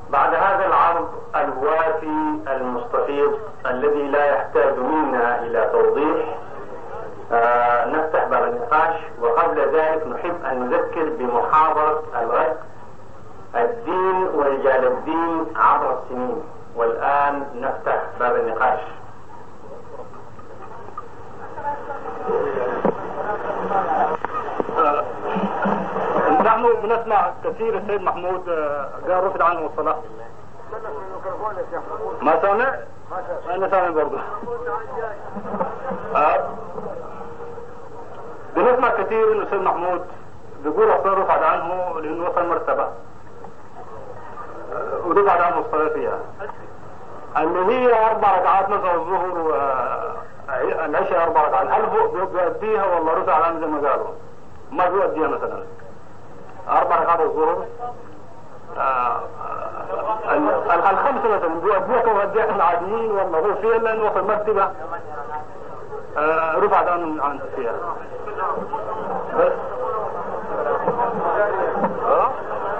بعد هذا العرض الوافي المستفيض الذي لا يحتاج منا إلى توضيح آه نفتح باب النقاش وقبل ذلك نحب أن نذكر بمحاضرة الغد الدين ورجال الدين عبر السنين والآن نفتح باب النقاش آه، نحن بنسمع كثير السيد محمود آه، قال رفض عنه الصلاة ما سامع؟ أنا سامع برضه آه. بنسمع كثير انه السيد محمود بيقول الصلاة رفعت عنه لانه وصل مرتبة آه، ورفعت عنه الصلاة فيها اللي هي اربع ركعات مثلا الظهر والعشاء اربع ركعات هل هو بيؤديها ولا رفع عنه زي ما قالوا؟ ما بيؤديها مثلا اربع ركعات الظهر آه، ال- الخمسة مثلا بيؤديها كمؤديها العاديين ولا هو فعلا وصل مرتبة آه، رفعت عنه عن فيها بس اه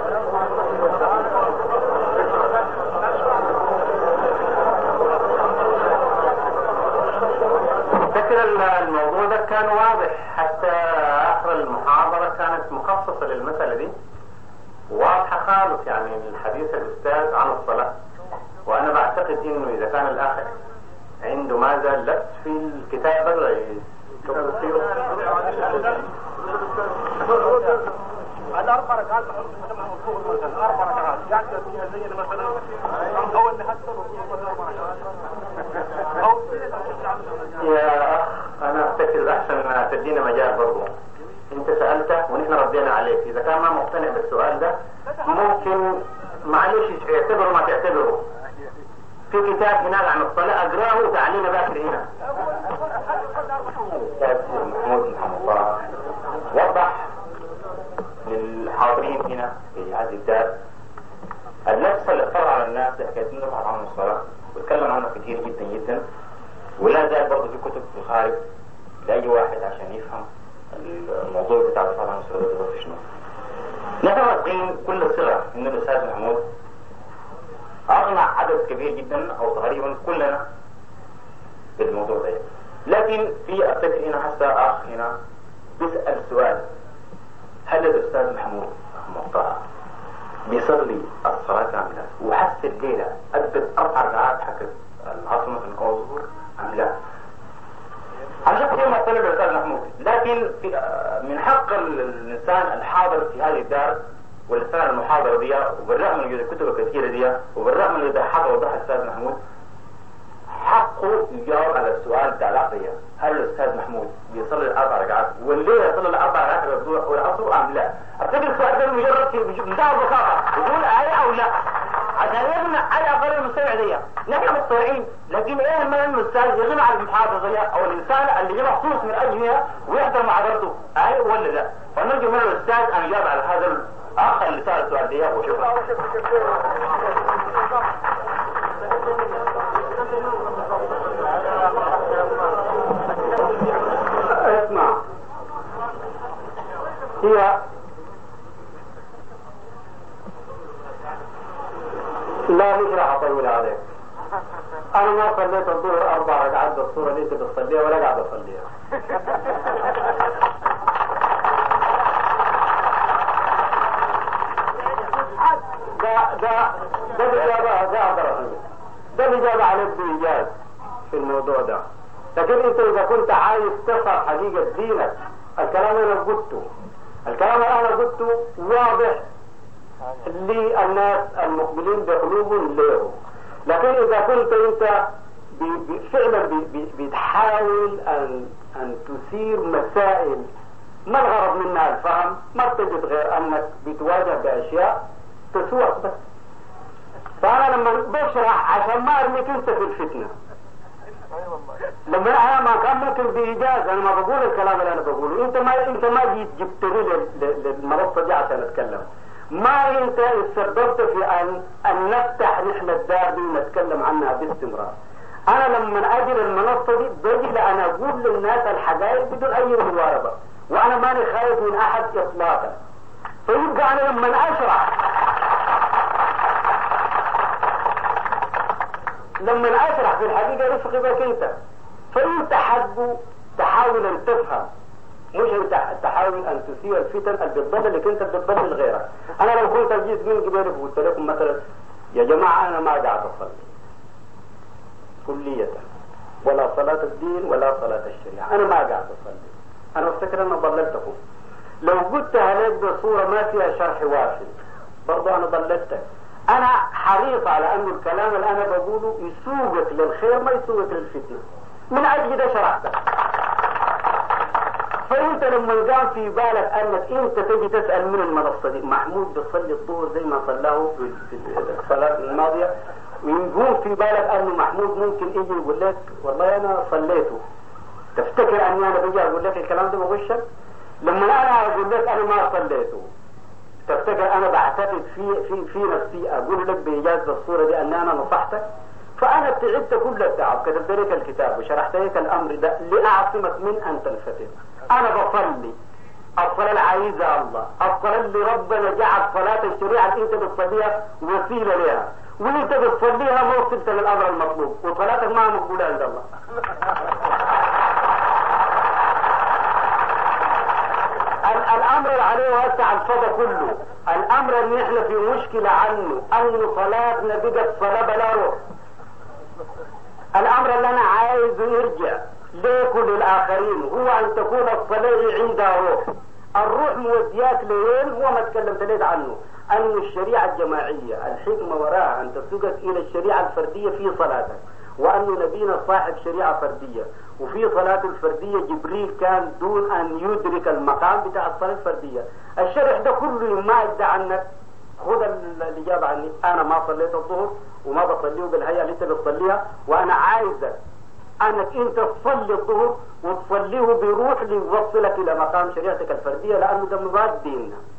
فكر الموضوع ده كان واضح حتى اخر المحاضرة كانت مخصصة للمسألة دي واضحة خالص يعني من حديث الاستاذ عن الصلاة وانا بعتقد انه اذا كان الاخ عنده ما زال لبس في الكتاب بقى يشوف فيه الاربع ركعات مثلا الظهر مثلا اربع ركعات يعني فيها زي مثلا او اللي حتى مثلا اربع ركعات او يا اخ انا افتكر احسن ما تدينا مجال برضه انت سألته ونحن ردينا عليك اذا كان ما مقتنع بالسؤال ده ممكن معلش اعتبره ما تعتبره في كتاب هناك عن الصلاة اقراه وتعلينا باكر هنا الاستاذ محمود محمد الله وضح للحاضرين هنا في هذه الدار اللبس اللي اضطر على الناس لحكاية انه رفع عنهم الصلاة وتكلم عنه كثير جدا جدا ولا زال برضه في كتب في الخارج لأي واحد عشان يفهم الموضوع بتاع رفع عنهم الصلاة ده في شنو نحن واثقين كل صغة ان الاستاذ محمود اغنى عدد كبير جدا او تقريبا كلنا بالموضوع ده لكن في افتكر هنا حتى اخ هنا بيسأل سؤال هل الاستاذ محمود محمود طه بيصلي الصلاة كاملة وحس الليلة أدت أربع ركعات حق العصر مثلا أو الظهر أم لا؟ عشان كده ما طلب الأستاذ محمود لكن في آه، من حق ال- الإنسان الحاضر في هذه الدار والإنسان المحاضرة دي وبالرغم من وجود الكتب الكثيرة دي وبالرغم من اللي حق وضحها الأستاذ محمود حقه يجاوب على السؤال بتاع العقلية هل الأستاذ محمود بيصلي الأربع ركعات والليلة يصلي الأربع ركعات الظهر والعصر أم لا؟ أفتكر السؤال ده مجرد في منتهى البساطة يقول آية أو لا عشان يغنى على أقل المستمع دي نحن مقتنعين لكن إيه ما إنه الأستاذ يغنى على المحاضرة دي أو الإنسان اللي جه مخصوص من أجلها ويحضر محاضرته آية ولا لا؟ فنرجو من الأستاذ أن يجاوب على هذا الأخ اللي سأل السؤال دي وشكرا اسمع هي لا مش راح اطول عليك انا ما صليت الظهر اربع ركعات بالصوره اللي انت بتصليها ولا قاعد اصليها ده ده ده الاجابه ده اقدر أقول. ده الاجابه عليك بايجاز في الموضوع ده لكن انت اذا كنت عايز تفهم حقيقه دينك الكلام اللي انا قلته الكلام اللي انا قلته واضح للناس المقبلين بقلوبهم له لكن اذا كنت انت بي- بي- فعلا بي- بي- بتحاول ان ان تثير مسائل ما الغرض منها الفهم ما بتجد غير انك بتواجه باشياء تسوق بس فانا لما بشرح عشان ما ارميك انت في الفتنه لما انا ما كان ممكن بايجاز انا ما بقول الكلام اللي انا بقوله انت ما انت ما جيت جبتني لل- لل- للمنصه دي عشان اتكلم ما انت تسببت في ان ان نفتح رحله دار دي ونتكلم عنها باستمرار انا لما اجي للمنصه دي بجي لان اقول للناس الحقائق بدون اي مبالغه وانا ماني خايف من احد اطلاقا فيبقى انا لما اشرح لما اشرح في الحقيقه رفقي بك انت فانت حقه تحاول ان تفهم مش انت تحاول ان تثير الفتن اللي بتضللك انت بتضلل غيرك انا لو كنت جيت من قبلك وقلت لكم مثلا يا جماعه انا ما قاعد اصلي كلية ولا صلاة الدين ولا صلاة الشريعة أنا ما قاعد أصلي أنا أفتكر أن ضللتكم لو قلتها لك بصورة ما فيها شرح وافي برضو أنا ضللتك أنا حريص على أن الكلام اللي أنا بقوله يسوقك للخير ما يسوقك للفتنة من أجل ده شرحتك فانت لما قام في بالك انك انت تجي تسال من المنصه دي محمود بيصلي الظهر زي ما صلاه في الصلاه الماضيه ويقوم في بالك انه محمود ممكن يجي يقول لك والله انا صليته تفتكر اني انا بجي اقول لك الكلام ده بغشك لما انا اقول لك انا ما صليته تفتكر انا بعتقد في في في نفسي اقول لك بايجاز الصوره دي ان انا نصحتك فانا تعبت كل التعب كتبت لك الكتاب وشرحت لك الامر ده لاعصمك من ان تنفتن انا بصلي الصلاة اللي عايزها الله الصلاة اللي ربنا جعل صلاة الشريعة اللي انت بتصليها وسيلة لها وانت بتصليها ما وصلت للامر المطلوب وصلاتك ما مقبولة عند الله الامر اللي عليه وسع الفضا كله الامر ان احنا في مشكلة عنه ان صلاتنا بقت صلاة بلا روح الامر اللي انا عايزه يرجع ليكن للاخرين هو ان تكون الصلاة عندها روح الروح مودياك لوين هو ما تكلمت ليك عنه أن الشريعة الجماعية الحكمة وراءها أن تسوقك إلى الشريعة الفردية في صلاتك وأن نبينا صاحب شريعة فردية وفي صلاة الفردية جبريل كان دون أن يدرك المقام بتاع الصلاة الفردية الشرح ده كله ما ادى عنك خذ الإجابة عني أنا ما صليت الظهر وما بصليه بالهيئة اللي أنت بتصليها وأنا عايزك انك انت تصلي الظهر وتصليه بروح ليوصلك الى مقام شريعتك الفرديه لانه ده مضاد ديننا